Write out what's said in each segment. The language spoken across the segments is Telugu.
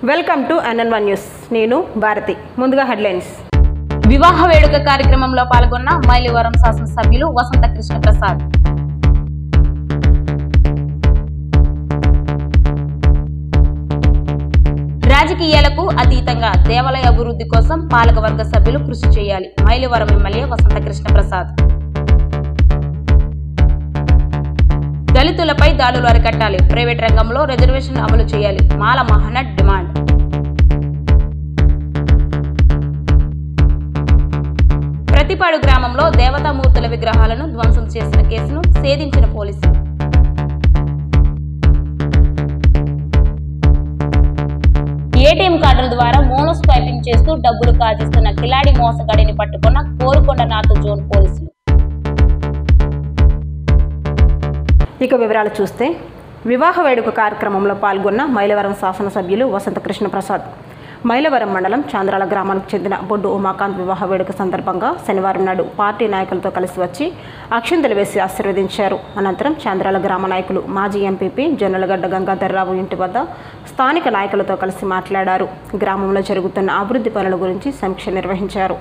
Welcome to NN one news నేను భారతి ముందుగా హెడ్లైన్స్ వివాహ వేడుక కార్యక్రమంలో పాల్గొన్న మైలివరం శాసనసభ్యులు వసంత కృష్ణ ప్రసాద్ రాజకీయాలకు అతీతంగా దేవాలయ అభివృద్ధి కోసం పాలకవర్గ సభ్యులు కృషి చేయాలి మైలివరం ఎమ్మెల్యే వసంత కృష్ణ ప్రసాద్ దళితులపై దాడులు అరికట్టాలి ప్రైవేట్ రంగంలో రిజర్వేషన్ అమలు చేయాలి మాల మహనట్ డిమాండ్ ప్రతిపాడు గ్రామంలో దేవతామూర్తుల విగ్రహాలను ధ్వంసం చేసిన కేసును ఛేదించిన పోలీసులు ఏటీఎం కార్డుల ద్వారా మోనోస్ పైపింగ్ చేస్తూ డబ్బులు కాజిస్తున్న కిలాడి మోసగాడిని పట్టుకున్న కోరుకొండ నార్త్ జోన్ పోలీసులు ఇక వివరాలు చూస్తే వివాహ వేడుక కార్యక్రమంలో పాల్గొన్న మైలవరం శాసనసభ్యులు వసంత కృష్ణ ప్రసాద్ మైలవరం మండలం చాంద్రాల గ్రామానికి చెందిన బొడ్డు ఉమాకాంత్ వివాహ వేడుక సందర్భంగా శనివారం నాడు పార్టీ నాయకులతో కలిసి వచ్చి అక్షింతలు వేసి ఆశీర్వదించారు అనంతరం చాంద్రాల గ్రామ నాయకులు మాజీ ఎంపీపీ జొన్నలగడ్డ గంగాధర్రావు ఇంటి వద్ద స్థానిక నాయకులతో కలిసి మాట్లాడారు గ్రామంలో జరుగుతున్న అభివృద్ధి పనుల గురించి సమీక్ష నిర్వహించారు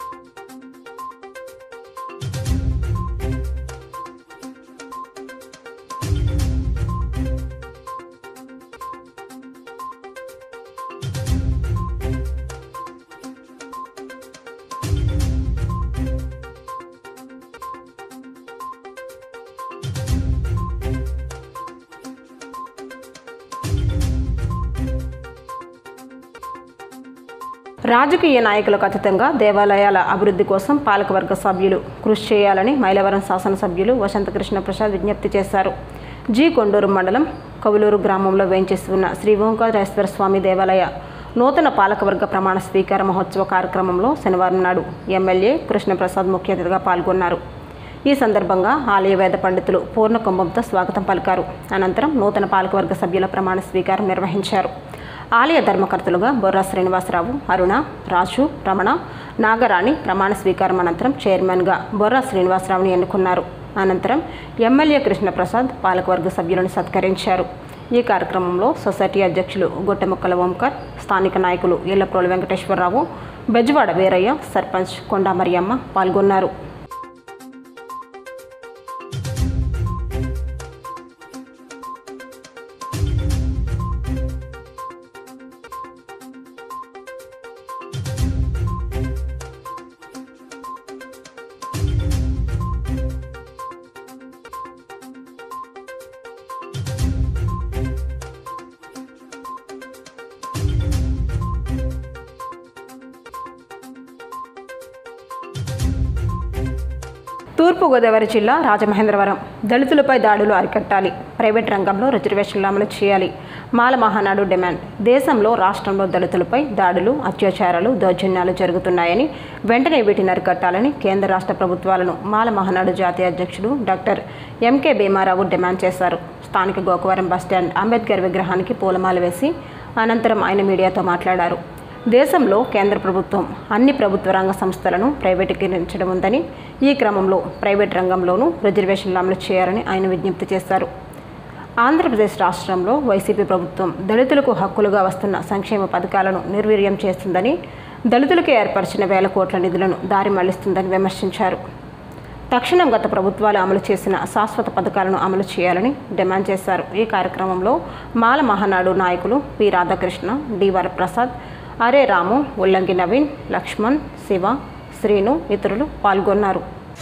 రాజకీయ నాయకులకు అతీతంగా దేవాలయాల అభివృద్ధి కోసం పాలకవర్గ సభ్యులు కృషి చేయాలని మైలవరం శాసనసభ్యులు వసంతకృష్ణ ప్రసాద్ విజ్ఞప్తి చేశారు జీ కొండూరు మండలం కవులూరు గ్రామంలో వేంచేసి ఉన్న శ్రీ ఓంకారేశ్వర స్వామి దేవాలయ నూతన పాలకవర్గ ప్రమాణ స్వీకార మహోత్సవ కార్యక్రమంలో శనివారం నాడు ఎమ్మెల్యే కృష్ణప్రసాద్ ముఖ్య అతిథిగా పాల్గొన్నారు ఈ సందర్భంగా ఆలయ వేద పండితులు పూర్ణ కుంభంతో స్వాగతం పలికారు అనంతరం నూతన పాలకవర్గ సభ్యుల ప్రమాణ స్వీకారం నిర్వహించారు ఆలయ ధర్మకర్తలుగా బొర్రా శ్రీనివాసరావు అరుణ రాజు రమణ నాగరాణి ప్రమాణ స్వీకారం అనంతరం చైర్మన్గా బొర్రా శ్రీనివాసరావుని ఎన్నుకున్నారు అనంతరం ఎమ్మెల్యే కృష్ణప్రసాద్ పాలకవర్గ సభ్యులను సత్కరించారు ఈ కార్యక్రమంలో సొసైటీ అధ్యక్షులు గొట్టెముక్కల ఓంకర్ స్థానిక నాయకులు ఎల్లప్రోలు వెంకటేశ్వరరావు బెజవాడ వీరయ్య సర్పంచ్ కొండా మరియమ్మ పాల్గొన్నారు తూర్పుగోదావరి జిల్లా రాజమహేంద్రవరం దళితులపై దాడులు అరికట్టాలి ప్రైవేట్ రంగంలో రిజర్వేషన్లు అమలు చేయాలి మాల మహానాడు డిమాండ్ దేశంలో రాష్ట్రంలో దళితులపై దాడులు అత్యాచారాలు దౌర్జన్యాలు జరుగుతున్నాయని వెంటనే వీటిని అరికట్టాలని కేంద్ర రాష్ట్ర ప్రభుత్వాలను మాల మహానాడు జాతీయ అధ్యక్షుడు డాక్టర్ ఎంకే భీమారావు డిమాండ్ చేశారు స్థానిక గోకవరం బస్టాండ్ అంబేద్కర్ విగ్రహానికి పూలమాల వేసి అనంతరం ఆయన మీడియాతో మాట్లాడారు దేశంలో కేంద్ర ప్రభుత్వం అన్ని ప్రభుత్వ రంగ సంస్థలను ప్రైవేటీకరించడం ఉందని ఈ క్రమంలో ప్రైవేట్ రంగంలోనూ రిజర్వేషన్లు అమలు చేయాలని ఆయన విజ్ఞప్తి చేశారు ఆంధ్రప్రదేశ్ రాష్ట్రంలో వైసీపీ ప్రభుత్వం దళితులకు హక్కులుగా వస్తున్న సంక్షేమ పథకాలను నిర్వీర్యం చేస్తుందని దళితులకు ఏర్పరిచిన వేల కోట్ల నిధులను దారి మళ్లిస్తుందని విమర్శించారు తక్షణం గత ప్రభుత్వాలు అమలు చేసిన శాశ్వత పథకాలను అమలు చేయాలని డిమాండ్ చేశారు ఈ కార్యక్రమంలో మాల మహానాడు నాయకులు పి రాధాకృష్ణ డి వరప్రసాద్ అరే రాము ఉల్లంగి నవీన్ లక్ష్మణ్ శివ శ్రీను ఇతరులు పాల్గొన్నారు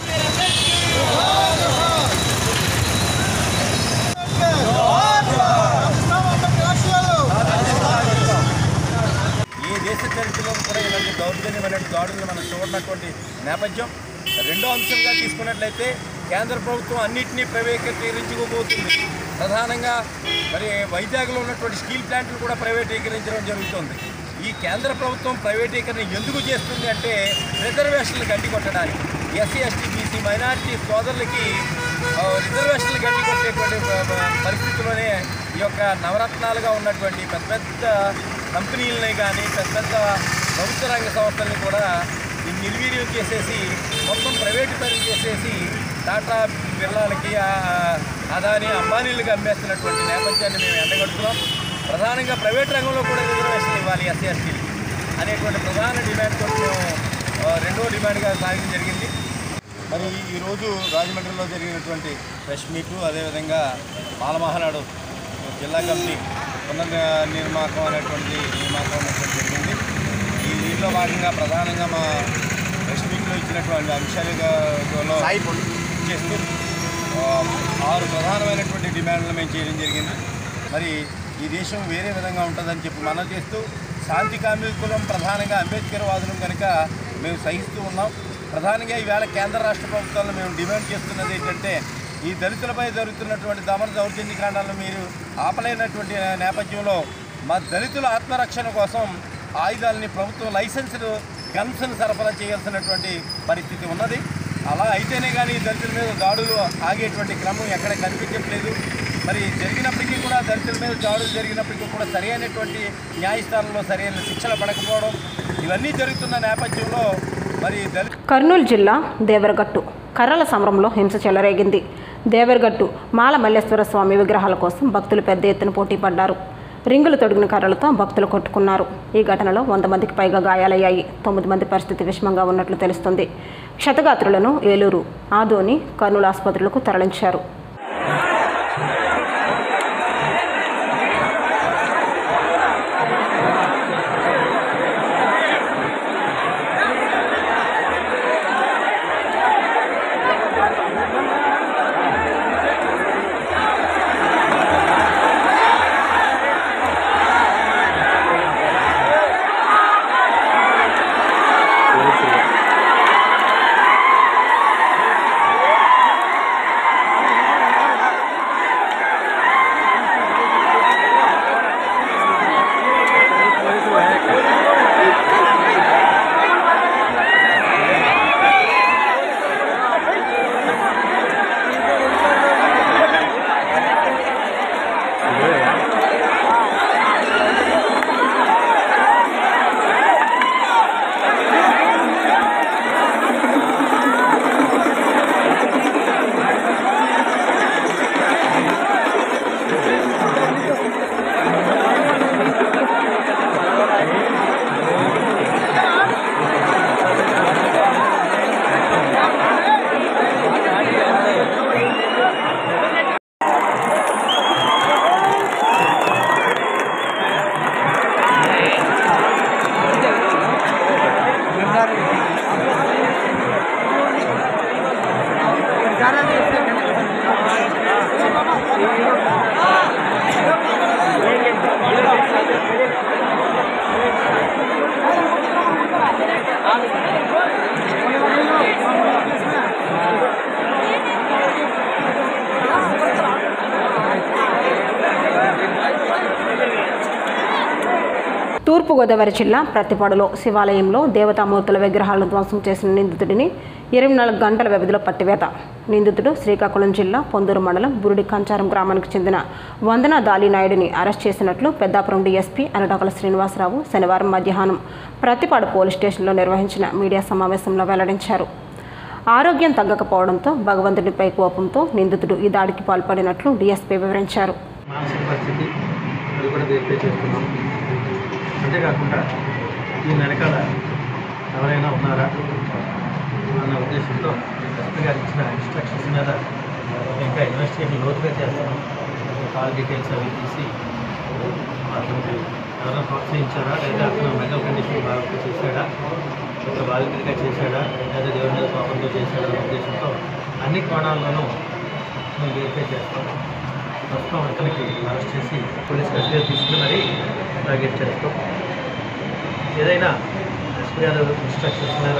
ఈ దేశ చరిత్రలో కూడా ఇలాంటి దౌర్జన్యమైన దాడులు మనం చూడనటువంటి నేపథ్యం రెండో అంశంగా తీసుకున్నట్లయితే కేంద్ర ప్రభుత్వం అన్నింటినీ ప్రైవేటీకరించుకోబోతుంది ప్రధానంగా మరి వైజాగ్లో ఉన్నటువంటి స్టీల్ ప్లాంట్లు కూడా ప్రైవేటీకరించడం జరుగుతుంది ఈ కేంద్ర ప్రభుత్వం ప్రైవేటీకరణ ఎందుకు చేస్తుంది అంటే రిజర్వేషన్లు గడ్డి కొట్టడానికి ఎస్సీ ఎస్టీ బీసీ మైనారిటీ సోదరులకి ఆ, రిజర్వేషన్లు గడ్డి కొట్టేటువంటి ప- ప- పరిస్థితిలోనే ఈ యొక్క నవరత్నాలుగా ఉన్నటువంటి పెద్ద పెద్ద కంపెనీలని కానీ పెద్ద పెద్ద ప్రభుత్వ రంగ సంస్థల్ని కూడా ఈ నిర్వీర్యం చేసేసి మొత్తం ప్రైవేటు పనులు చేసేసి టాటా బిర్లాలకి ఆ, అదాని అంబానీలకు అమ్మేస్తున్నటువంటి నేపథ్యాన్ని మేము ఎండగడుతున్నాం ప్రధానంగా ప్రైవేట్ రంగంలో కూడా రిజర్వేషన్ ఇవ్వాలి ఎస్సీ ఎస్టీలకి అనేటువంటి ప్రధాన డిమాండ్తో మేము ఆ, రెండో డిమాండ్గా సాగడం జరిగింది మరి ఈరోజు రాజమండ్రిలో జరిగినటువంటి ప్రెస్ మీటు అదేవిధంగా మాలమహానాడు జిల్లా కమిటీ పునర్నిర్మాకం అనేటువంటి నిర్మాకం అనేటువంటి జరిగింది ఈ దీనిలో భాగంగా ప్రధానంగా మా ప్రెస్ మీట్లో ఇచ్చినటువంటి అంశాలుగా చేస్తూ ఆ, ఆరు ప్రధానమైనటువంటి డిమాండ్లు మేము చేయడం జరిగింది మరి ఈ దేశం వేరే విధంగా ఉంటుందని చెప్పి మనం చేస్తూ శాంతి కామికులం ప్రధానంగా అంబేద్కర్ వాదులం కనుక మేము సహిస్తూ ఉన్నాం ప్రధానంగా ఈవేళ కేంద్ర రాష్ట్ర ప్రభుత్వాలను మేము డిమాండ్ చేస్తున్నది ఏంటంటే ఈ దళితులపై జరుగుతున్నటువంటి దమన దౌర్జన్య కాండాలను మీరు ఆపలేనటువంటి నేపథ్యంలో మా దళితుల ఆత్మరక్షణ కోసం ఆయుధాలని ప్రభుత్వం లైసెన్స్డ్ గన్స్ను సరఫరా చేయాల్సినటువంటి పరిస్థితి ఉన్నది అలా అయితేనే కానీ దళితుల మీద దాడులు ఆగేటువంటి క్రమం ఎక్కడ కనిపించట్లేదు మరి జరిగినప్పటికీ కూడా దళితుల మీద దాడులు జరిగినప్పటికీ కూడా సరైనటువంటి న్యాయస్థానంలో సరైన శిక్షలు పడకపోవడం ఇవన్నీ జరుగుతున్న నేపథ్యంలో మరి దళిత కర్నూలు జిల్లా దేవరగట్టు కర్రల సమరంలో హింస చెలరేగింది దేవరగట్టు మాల మల్లేశ్వర స్వామి విగ్రహాల కోసం భక్తులు పెద్ద ఎత్తున పోటీ పడ్డారు రింగులు తొడిగిన కర్రలతో భక్తులు కొట్టుకున్నారు ఈ ఘటనలో వంద మందికి పైగా గాయాలయ్యాయి తొమ్మిది మంది పరిస్థితి విషమంగా ఉన్నట్లు తెలుస్తుంది క్షతగాత్రులను ఏలూరు ఆదోని కర్నూలు ఆసుపత్రులకు తరలించారు తూర్పుగోదావరి జిల్లా ప్రతిపాడులో శివాలయంలో దేవతామూర్తుల విగ్రహాలను ధ్వంసం చేసిన నిందితుడిని ఇరవై నాలుగు గంటల వ్యవధిలో పట్టివేత నిందితుడు శ్రీకాకుళం జిల్లా పొందూరు మండలం బురుడి కంచారం గ్రామానికి చెందిన వందన దాలినాయుడిని అరెస్ట్ చేసినట్లు పెద్దాపురం డీఎస్పీ అనడాకల శ్రీనివాసరావు శనివారం మధ్యాహ్నం ప్రతిపాడు పోలీస్ స్టేషన్లో నిర్వహించిన మీడియా సమావేశంలో వెల్లడించారు ఆరోగ్యం తగ్గకపోవడంతో భగవంతుడిపై కోపంతో నిందితుడు ఈ దాడికి పాల్పడినట్లు డీఎస్పీ వివరించారు మానసిక పరిస్థితి అది కూడా వెరిఫై చేస్తున్నాం అంతేకాకుండా ఈ వెనకాల ఎవరైనా ఉన్నారా అన్న ఉద్దేశంతో ఎస్పీ గారు ఇచ్చిన ఇన్స్ట్రక్షన్స్ మీద ఇంకా ఇన్వెస్టిగేషన్ లోతుగా చేస్తున్నాం కాల్ డీటెయిల్స్ అవి తీసి అతనికి ఎవరైనా ప్రోత్సహించారా లేదా అతను మెంటల్ కండిషన్ బాగా చేశాడా ఒక బాధితుడిగా చేశాడా లేదా దేవుడి మీద కోపంతో చేశాడా అనే ఉద్దేశంతో అన్ని కోణాల్లోనూ మేము వెరిఫై చేస్తాం ప్రస్తుతం అతనికి అరెస్ట్ చేసి పోలీస్ కస్టడీలో తీసుకుని మరీ టార్గెట్ చేస్తాం ఏదైనా ఎస్పీ గారు ఇన్స్ట్రక్షన్స్ మీద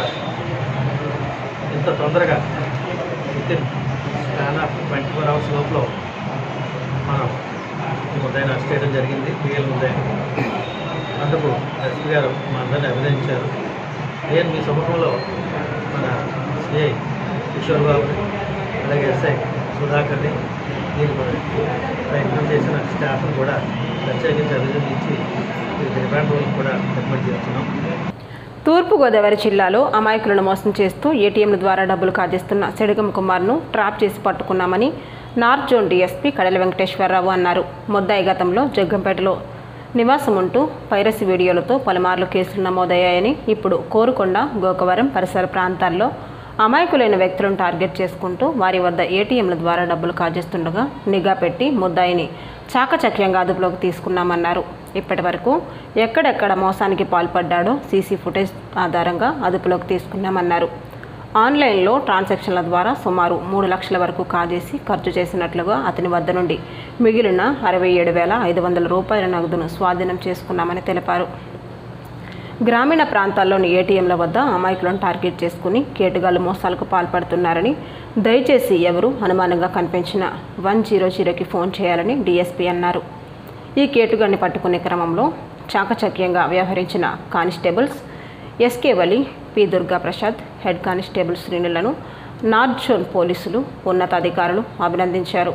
ఇంత తొందరగా within span of twenty four hours లోపల మనం ఈ ముద్దాయిని అరెస్ట్ చేయడం జరిగింది పిఎల్ ముద్దాయిని అందుకు ఎస్పీ గారు మా అందరిని అభినందించారు నేను మీ సమూహంలో మన సిఐ కిషోర్ బాబు అలాగే ఎస్ఐ సుధాకర్ని దీనికి ప్రయత్నం చేసిన స్టాఫ్ను కూడా ప్రత్యేకించి అభినందించి రిమాండ్ రోజు కూడా రికమెండ్ చేస్తున్నాం తూర్పుగోదావరి జిల్లాలో అమాయకులను మోసం చేస్తూ ఏటీఎంల ద్వారా డబ్బులు కాజేస్తున్న సెడిగం కుమార్ను ట్రాప్ చేసి పట్టుకున్నామని north zone DSP Kadala Venkateswararao అన్నారు ముద్దాయి గతంలో జగ్గంపేటలో నివాసం ఉంటూ పైరసీ వీడియోలతో పలుమార్లు కేసులు నమోదయ్యాయని ఇప్పుడు కోరుకొండ గోకవరం పరిసర ప్రాంతాల్లో అమాయకులైన వ్యక్తులను టార్గెట్ చేసుకుంటూ వారి వద్ద ఏటీఎంల ద్వారా డబ్బులు కాజేస్తుండగా నిఘా పెట్టి ముద్దాయిని చాకచక్యంగా అదుపులోకి తీసుకున్నామన్నారు ఇప్పటి వరకు ఎక్కడెక్కడ మోసానికి పాల్పడ్డాడో సీసీ ఫుటేజ్ ఆధారంగా అదుపులోకి తీసుకున్నామన్నారు ఆన్లైన్లో ట్రాన్సాక్షన్ల ద్వారా సుమారు మూడు లక్షల వరకు కాజేసి ఖర్చు చేసినట్లుగా అతని వద్ద నుండి మిగిలిన అరవై ఏడు వేల ఐదు వందల రూపాయల నగదును స్వాధీనం చేసుకున్నామని తెలిపారు గ్రామీణ ప్రాంతాల్లోని ఏటీఎంల వద్ద అమాయకులను టార్గెట్ చేసుకుని కేటుగాళ్లు మోసాలకు పాల్పడుతున్నారని దయచేసి ఎవరు అనుమానంగా కనిపించిన వన్ జీరో జీరోకి ఫోన్ చేయాలని డీఎస్పీ అన్నారు ఈ కేటుగాన్ని పట్టుకునే క్రమంలో చాకచక్యంగా వ్యవహరించిన constables SK Vali P Durga Prasad head constable శ్రేణులను నార్త్ జోన్ పోలీసులు ఉన్నతాధికారులు అభినందించారు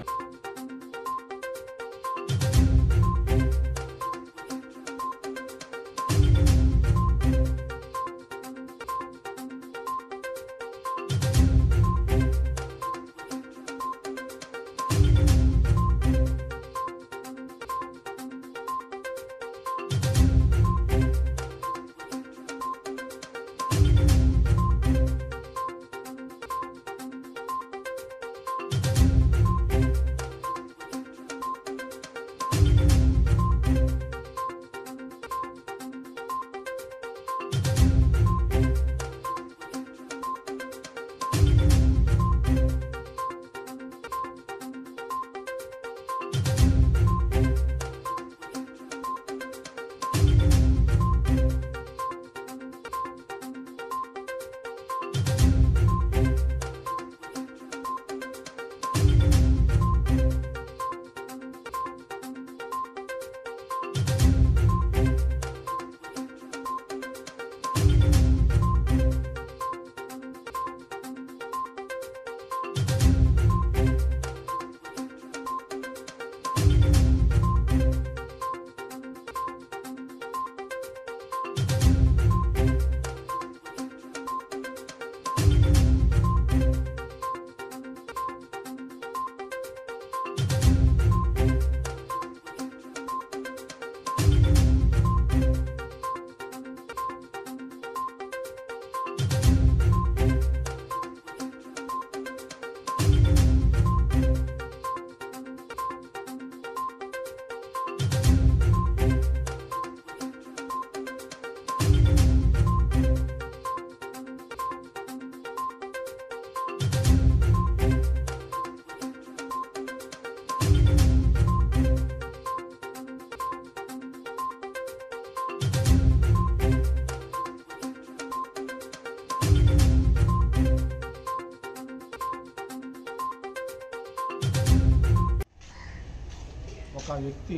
ఒక వ్యక్తి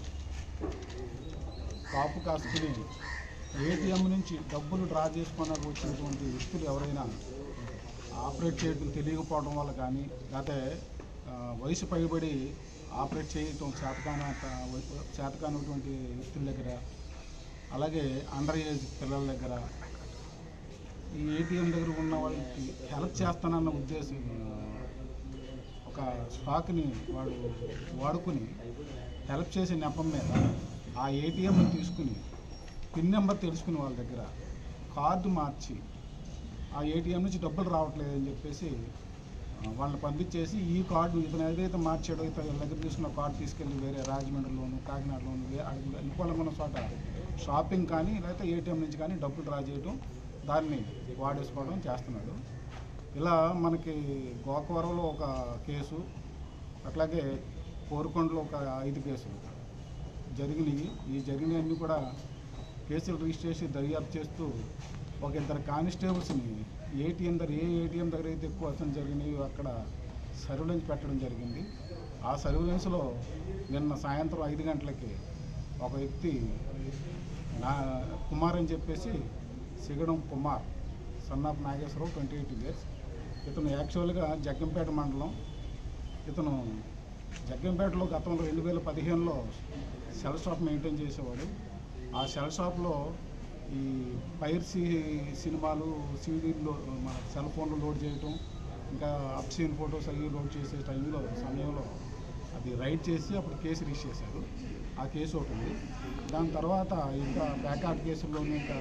కాపు కాసుకుని ఏటీఎం నుంచి డబ్బులు డ్రా చేసుకోవడానికి వచ్చినటువంటి వ్యక్తులు ఎవరైనా ఆపరేట్ చేయడం తెలియకపోవడం వల్ల కానీ లేకపోతే ఆ, వయసు పైబడి ఆపరేట్ చేయటం చేతకాన చేతకానటువంటి వ్యక్తుల దగ్గర అలాగే అండర్ ఏజ్ పిల్లల దగ్గర ఈ ఏటీఎం దగ్గర ఉన్న వాళ్ళకి హెల్ప్ చేస్తానన్న ఉద్దేశం ఒక స్టాక్ని వాడు వాడుకుని హెల్ప్ చేసే నెపం మీద ఆ ఏటీఎంని తీసుకుని పిన్ నెంబర్ తెలుసుకుని వాళ్ళ దగ్గర కార్డు మార్చి ఆ ఏటీఎం నుంచి డబ్బులు రావట్లేదని చెప్పేసి ఆ, వాళ్ళని పంపించేసి ఈ కార్డు ఇతను ఏదైతే మార్చాడో ఇతను వీళ్ళ దగ్గర తీసుకున్న కార్డు తీసుకెళ్ళి వేరే రాజమండ్రిలోను కాకినాడలోను వే- అడిగి వెళ్ళిపోవాలనుకున్న చోట షాపింగ్ కానీ లేకపోతే ఏటీఎం నుంచి కానీ డబ్బులు డ్రా చేయడం దాన్ని వాడేసుకోవడం చేస్తున్నాడు ఇలా మనకి గోకవరంలో ఒక కేసు అట్లాగే కోరుకొండలో ఒక ఐదు కేసులు జరిగినాయి ఈ జరిగినవన్నీ కూడా కేసులు రిజిస్టర్ చేసి దర్యాప్తు చేస్తూ ఒక ఇద్దరు కానిస్టేబుల్స్ని ఏటీఎం దగ్గర ఏ ఏటీఎం దగ్గర అయితే ఎక్కువ అతను జరిగినాయో అక్కడ సర్వేలెన్స్ పెట్టడం జరిగింది ఆ సర్వేలెన్స్లో నిన్న సాయంత్రం ఐదు గంటలకి ఒక వ్యక్తి నా కుమార్ అని చెప్పేసి Sigadam Kumar son of Nageswararao twenty eight years ఇతను యాక్చువల్గా జగ్గంపేట మండలం ఇతను జగ్గంపేటలో గతంలో రెండు వేల పదిహేనులో సెల్ షాప్ మెయింటైన్ చేసేవాడు ఆ సెల్ షాప్లో ఈ పైర్సీ సినిమాలు సీడీల్లో మన సెల్ ఫోన్లో లోడ్ చేయటం ఇంకా అప్సీన్ ఫొటోస్ అవి లోడ్ చేసే టైంలో సమయంలో అది రైడ్ చేసి అప్పుడు కేసు రిజిస్టర్ చేశారు ఆ కేసు ఒకటి ఉంది దాని తర్వాత ఇంకా బ్యాకాట్ కేసుల్లోనూ ఇంకా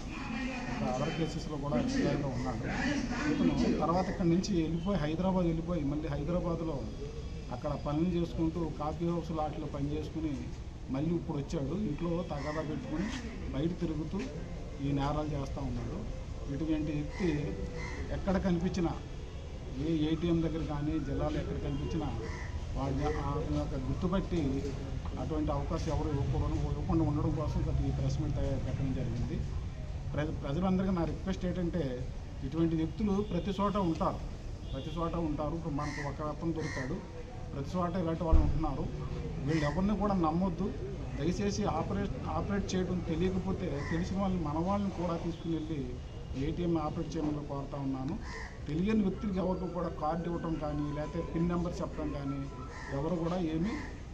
ఇంకా అదర్ కేసెస్లో కూడా ఎస్ఐలో ఉన్నాడు ఇతను తర్వాత ఇక్కడ నుంచి వెళ్ళిపోయి హైదరాబాద్ వెళ్ళిపోయి మళ్ళీ హైదరాబాద్లో అక్కడ పనులు చేసుకుంటూ కాఫీ హౌస్ లాట్లో పని చేసుకుని మళ్ళీ ఇప్పుడు వచ్చాడు ఇంట్లో తగాదా పెట్టుకుని బయట తిరుగుతూ ఈ నేరాలు చేస్తూ ఉన్నాడు ఇటువంటి వ్యక్తి ఎక్కడ కనిపించినా ఏ ఏటీఎం దగ్గర కానీ జిల్లాలో ఎక్కడ కనిపించినా వాడిని అతని యొక్క గుర్తుపట్టి అటువంటి అవకాశం ఎవరు ఇవ్వకూడదు ఇవ్వకుండా ఉండడం కోసం గత ఈ ప్రెస్ మీట్ పెట్టడం జరిగింది ప్రజ ప్రజలందరికీ నా రిక్వెస్ట్ ఏంటంటే ఇటువంటి వ్యక్తులు ప్రతి చోట ఉంటారు ప్రతి చోట ఉంటారు ఇప్పుడు మనకు ఒక అతను దొరికాడు ప్రతి చోట ఇలాంటి వాళ్ళు ఉంటున్నారు వీళ్ళు ఎవరిని కూడా నమ్మొద్దు దయచేసి ఆపరేట్ ఆపరేట్ చేయడం తెలియకపోతే తెలిసిన వాళ్ళని మన వాళ్ళని కూడా తీసుకుని వెళ్ళి ఏటీఎం ఆపరేట్ చేయమని కోరుతా ఉన్నాను తెలియని వ్యక్తులకి ఎవరికి కూడా కార్డు ఇవ్వటం కానీ లేకపోతే పిన్ నెంబర్ చెప్పడం కానీ ఎవరు కూడా ఏమీ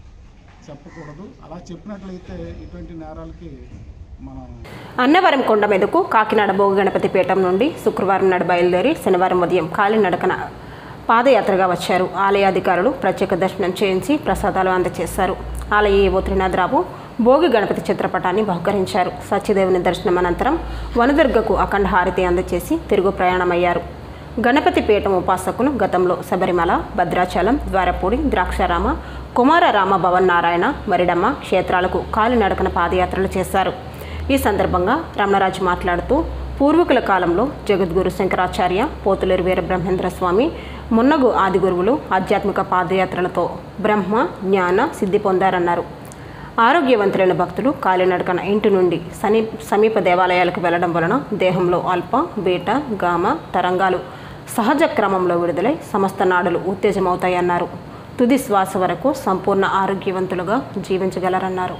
చెప్పకూడదు అలా చెప్పినట్లయితే ఇటువంటి నేరాలకి మనం అన్నవరం కొండ మీదకు కాకినాడ భోగి గణపతి పీఠం నుండి శుక్రవారం నాడు బయలుదేరి శనివారం ఉదయం కాలినడకన పాదయాత్రగా వచ్చారు ఆలయ అధికారులు ప్రత్యేక దర్శనం చేయించి ప్రసాదాలు అందజేశారు ఆలయ ఏవో త్రినాథరావు భోగి గణపతి చిత్రపటాన్ని బహుకరించారు సత్యదేవుని దర్శనం అనంతరం వనదుర్గకు అఖండ హారతి అందజేసి తిరుగు ప్రయాణమయ్యారు గణపతి పీఠం ఉపాసకులు గతంలో శబరిమల భద్రాచలం ద్వారపూడి ద్రాక్షారామ కుమారరామ భవన్ నారాయణ మరిడమ్మ క్షేత్రాలకు కాలినడకన పాదయాత్రలు చేశారు ఈ సందర్భంగా రమణరాజు మాట్లాడుతూ పూర్వీకుల కాలంలో జగద్గురు శంకరాచార్య పోతులేరు వీరబ్రహ్మేంద్ర స్వామి మున్నగు ఆది గురువులు ఆధ్యాత్మిక పాదయాత్రలతో బ్రహ్మ జ్ఞాన సిద్ధి పొందారన్నారు ఆరోగ్యవంతులైన భక్తులు కాలినడకన ఇంటి నుండి సనీ సమీప దేవాలయాలకు వెళ్లడం వలన దేహంలో అల్ప బీటా గామ తరంగాలు సహజ క్రమంలో విడుదలై సమస్త నాడులు ఉత్తేజమవుతాయన్నారు తుది శ్వాస వరకు సంపూర్ణ ఆరోగ్యవంతులుగా జీవించగలరన్నారు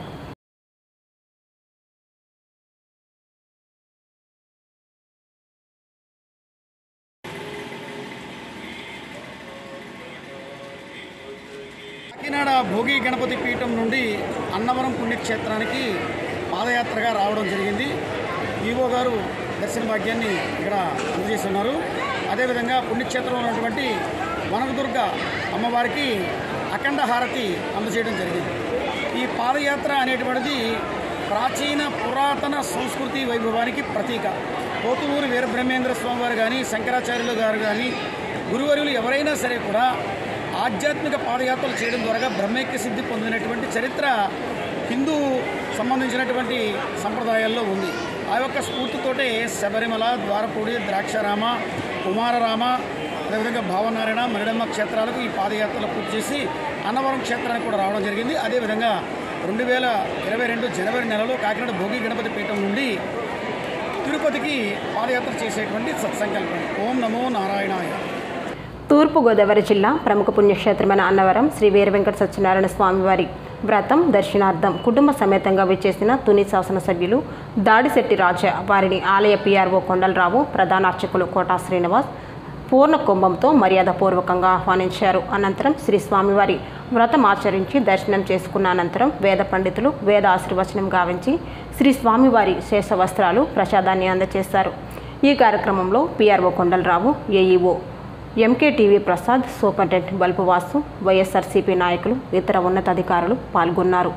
కాకినాడ భోగి గణపతి పీఠం నుండి అన్నవరం పుణ్యక్షేత్రానికి పాదయాత్రగా రావడం జరిగింది ఈవో గారు దర్శన భాగ్యాన్ని ఇక్కడ అందజేస్తున్నారు అదేవిధంగా పుణ్యక్షేత్రంలో ఉన్నటువంటి వనకదుర్గ అమ్మవారికి అఖండ హారతి అందజేయడం జరిగింది ఈ పాదయాత్ర అనేటువంటిది ప్రాచీన పురాతన సంస్కృతి వైభవానికి ప్రతీక పోతులూరు వీరబ్రహ్మేంద్ర స్వామి వారు కానీ శంకరాచార్యులు గారు కానీ గురువర్యులు ఎవరైనా సరే కూడా ఆధ్యాత్మిక పాదయాత్రలు చేయడం ద్వారా బ్రహ్మైక్య సిద్ధి పొందినటువంటి చరిత్ర హిందూ సంబంధించినటువంటి సంప్రదాయాల్లో ఉంది ఆ యొక్క స్ఫూర్తితోటే శబరిమల ద్వారపూడి ద్రాక్షారామ కుమారరామ అదేవిధంగా భావనారాయణ మరిడమ్మ క్షేత్రాలకు ఈ పాదయాత్రలు పూర్తి చేసి అన్నవరం క్షేత్రానికి కూడా రావడం జరిగింది అదేవిధంగా రెండు వేల ఇరవై రెండు జనవరి నెలలో కాకినాడ భోగి గణపతి పీఠం నుండి తిరుపతికి పాదయాత్ర చేసేటువంటి సత్సంకల్పం ఓం నమో నారాయణాయ తూర్పుగోదావరి జిల్లా ప్రముఖ పుణ్యక్షేత్రమైన అన్నవరం శ్రీ వీర వెంకట సత్యనారాయణ స్వామివారి వ్రతం దర్శనార్థం కుటుంబ సమేతంగా విచ్చేసిన తుని శాసనసభ్యులు దాడిశెట్టి రాజా వారిని ఆలయ పిఆర్ఓ కొండలరావు ప్రధాన అర్చకులు కోటా శ్రీనివాస్ పూర్ణ కుంభంతో మర్యాదపూర్వకంగా ఆహ్వానించారు అనంతరం శ్రీ స్వామివారి వ్రతం ఆచరించి దర్శనం చేసుకున్న అనంతరం వేద పండితులు వేద ఆశీర్వచనం గావించి శ్రీ స్వామివారి శేష వస్త్రాలు ప్రసాదాన్ని అందజేశారు ఈ కార్యక్రమంలో PRO Kondalarao AEO MKTV Prasad superintendent Balpu Vasu YSRCP నాయకులు ఇతర ఉన్నతాధికారులు పాల్గొన్నారు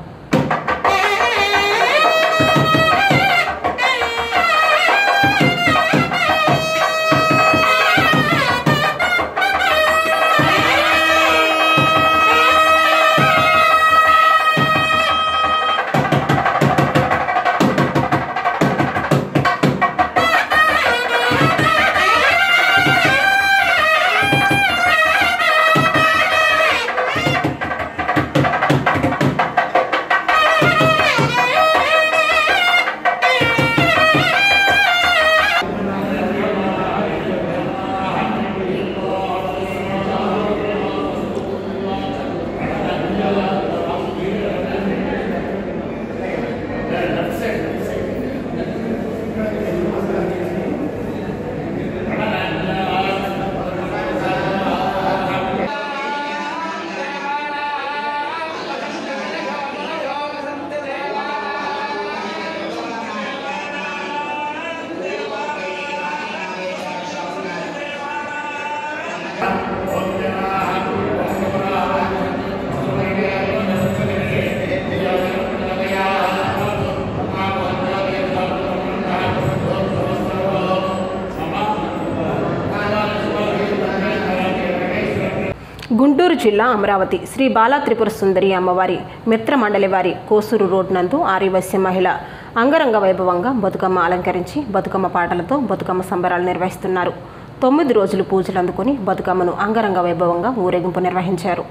గుంటూరు జిల్లా అమరావతి శ్రీ బాలా త్రిపుర సుందరి అమ్మవారి మిత్ర మండలి వారి కోసూరు రోడ్ నందు ఆర్యవశ్య మహిళ అంగరంగ వైభవంగా బతుకమ్మ అలంకరించి బతుకమ్మ పాటలతో బతుకమ్మ సంబరాలు నిర్వహిస్తున్నారు తొమ్మిది రోజులు పూజలు అందుకుని బతుకమ్మను అంగరంగ వైభవంగా ఊరేగింపు నిర్వహించారు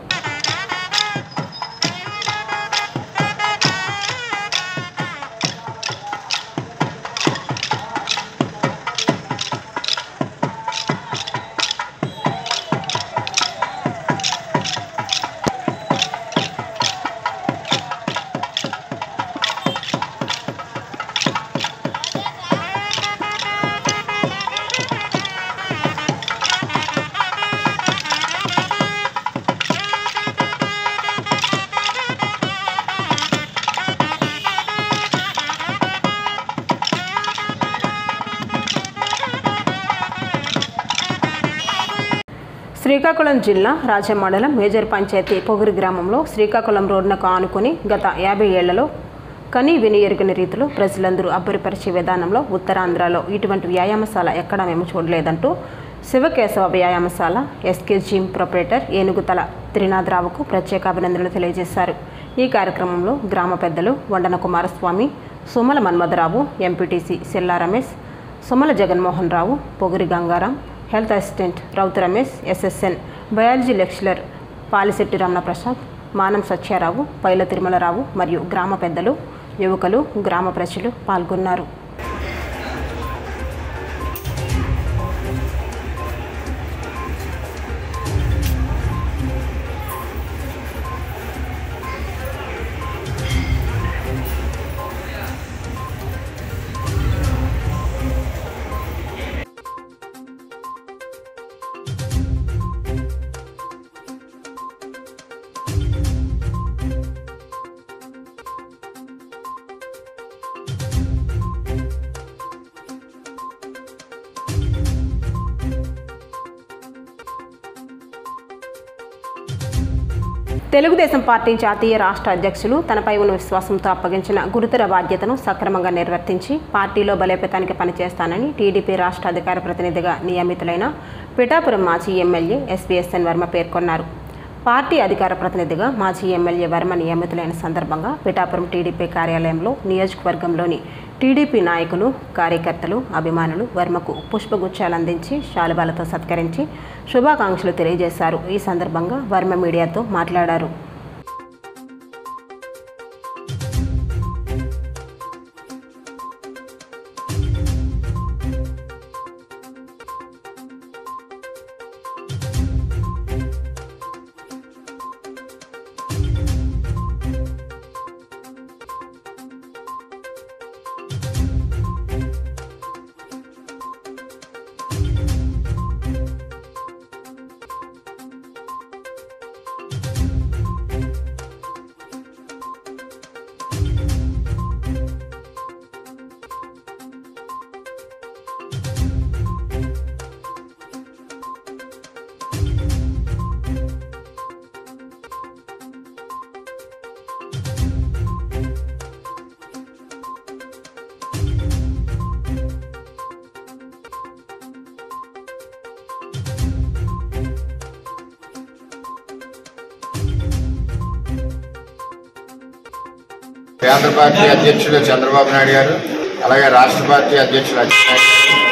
శ్రీకాకుళం జిల్లా రాజం మండలం మేజర్ పంచాయతీ పొగిరి గ్రామంలో శ్రీకాకుళం రోడ్నకు ఆనుకుని గత యాభై ఏళ్లలో కని విని ఎరుగని రీతిలో ప్రజలందరూ అబ్బురిపరిచే విధానంలో ఉత్తరాంధ్రలో ఇటువంటి వ్యాయామశాల ఎక్కడా మేము చూడలేదంటూ శివకేశవ వ్యాయామశాల ఎస్కే జిమ్ ప్రొపరేటర్ ఏనుగుతల త్రినాథరావుకు ప్రత్యేక అభినందనలు తెలియజేశారు ఈ కార్యక్రమంలో గ్రామ పెద్దలు Vandana Kumaraswamy Sumala Manmatharao MPTC Silla Ramesh Sumala Jaganmohan Rao Pogiri Gangaram health assistant Raut Ramesh SSN biology lecturer Palisetti Ramanaprasad Manam Satyarao పైల Tirumalarao మరియు గ్రామ పెద్దలు యువకులు గ్రామ ప్రజలు పాల్గొన్నారు తెలుగుదేశం పార్టీ జాతీయ రాష్ట్ర అధ్యక్షులు తనపై ఉన్న విశ్వాసంతో అప్పగించిన గురుతర బాధ్యతను సక్రమంగా నిర్వర్తించి పార్టీలో బలోపేతానికి పనిచేస్తానని టీడీపీ రాష్ట్ర అధికార ప్రతినిధిగా నియమితులైన పిఠాపురం మాజీ ఎమ్మెల్యే ఎస్వీఎస్ఎన్ వర్మ పేర్కొన్నారు పార్టీ అధికార ప్రతినిధిగా మాజీ ఎమ్మెల్యే వర్మ నియమితులైన సందర్భంగా పిఠాపురం టీడీపీ కార్యాలయంలో నియోజకవర్గంలోని టీడీపీ నాయకులు కార్యకర్తలు అభిమానులు వర్మకు పుష్పగుచ్చాలు అందించి శాలువాలతో సత్కరించి శుభాకాంక్షలు తెలియజేశారు ఈ సందర్భంగా వర్మ మీడియాతో మాట్లాడారు కేంద్ర పార్టీ అధ్యక్షుడు చంద్రబాబు నాయుడు గారు అలాగే రాష్ట్ర పార్టీ అధ్యక్షుడు అచ్చెన్నాయుడు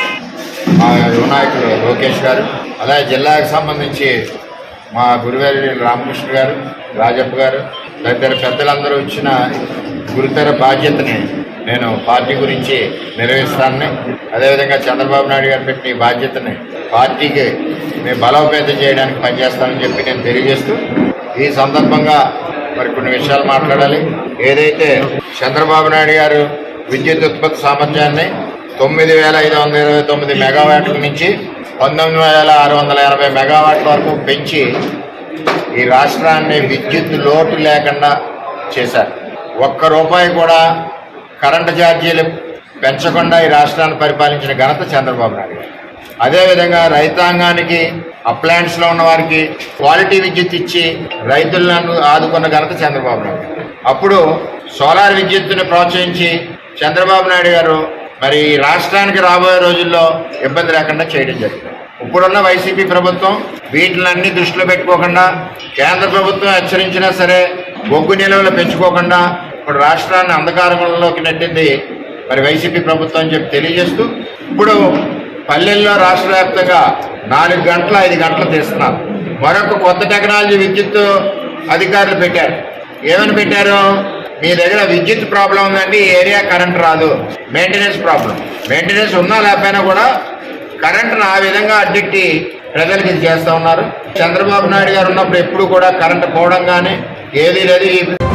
మా యువ నాయకులు లోకేష్ గారు అలాగే జిల్లాకు సంబంధించి మా గురువారి రామకృష్ణ గారు రాజప్ప గారు తదితర పెద్దలందరూ ఇచ్చిన గురుతర బాధ్యతని నేను పార్టీ గురించి నిర్వహిస్తానని అదేవిధంగా చంద్రబాబు నాయుడు గారు పెట్టిన ఈ బాధ్యతని పార్టీకి మేము బలోపేతం చేయడానికి పనిచేస్తామని చెప్పి నేను తెలియజేస్తూ ఈ సందర్భంగా మరి కొన్ని విషయాలు మాట్లాడాలి ఏదైతే చంద్రబాబు నాయుడు గారు విద్యుత్ ఉత్పత్తి సామర్థ్యాన్ని తొమ్మిది వేల ఐదు వందల ఇరవై తొమ్మిది మెగావాట్ల నుంచి పంతొమ్మిది వేల ఆరు వందల ఎనభై మెగావాట్ల వరకు పెంచి ఈ రాష్ట్రాన్ని విద్యుత్ లోటు లేకుండా చేశారు ఒక్క రూపాయి కూడా కరెంటు ఛార్జీలు పెంచకుండా ఈ రాష్ట్రాన్ని పరిపాలించిన ఘనత చంద్రబాబు నాయుడు గారు. అదేవిధంగా రైతాంగానికి అప్లాంట్స్ లో ఉన్న వారికి క్వాలిటీ విద్యుత్ ఇచ్చి రైతులను ఆదుకున్న ఘనత చంద్రబాబు నాయుడు గారు. అప్పుడు సోలార్ విద్యుత్తుని ప్రోత్సహించి చంద్రబాబు నాయుడు గారు మరి ఈ రాష్ట్రానికి రాబోయే రోజుల్లో ఇబ్బంది లేకుండా చేయడం జరిగింది ఇప్పుడున్న వైసీపీ ప్రభుత్వం వీటిలన్నీ దృష్టిలో పెట్టుకోకుండా కేంద్ర ప్రభుత్వం హెచ్చరించినా సరే బొగ్గు నిల్వలు పెంచుకోకుండా ఇప్పుడు రాష్ట్రాన్ని అంధకారంలోకి నెట్టింది మరి వైసీపీ ప్రభుత్వం అని చెప్పి తెలియజేస్తూ ఇప్పుడు పల్లెల్లో రాష్ట్ర వ్యాప్తంగా నాలుగు గంటలు ఐదు గంటలు తీస్తున్నారు మరొక కొత్త టెక్నాలజీ విద్యుత్ అధికారులు పెట్టారు ఏమని పెట్టారు మీ దగ్గర విద్యుత్ ప్రాబ్లం ఉందండి ఈ ఏరియా కరెంట్ రాదు మెయింటెనెన్స్ ప్రాబ్లం మెయింటెనెన్స్ ఉన్నా లేకపోయినా కూడా కరెంట్ను ఆ విధంగా అడ్డెట్టి ప్రజలకు ఇది చేస్తూ ఉన్నారు చంద్రబాబు నాయుడు గారు ఉన్నప్పుడు ఎప్పుడు కూడా కరెంట్ పోవడం కానీ ఏదీ లేదు ఈ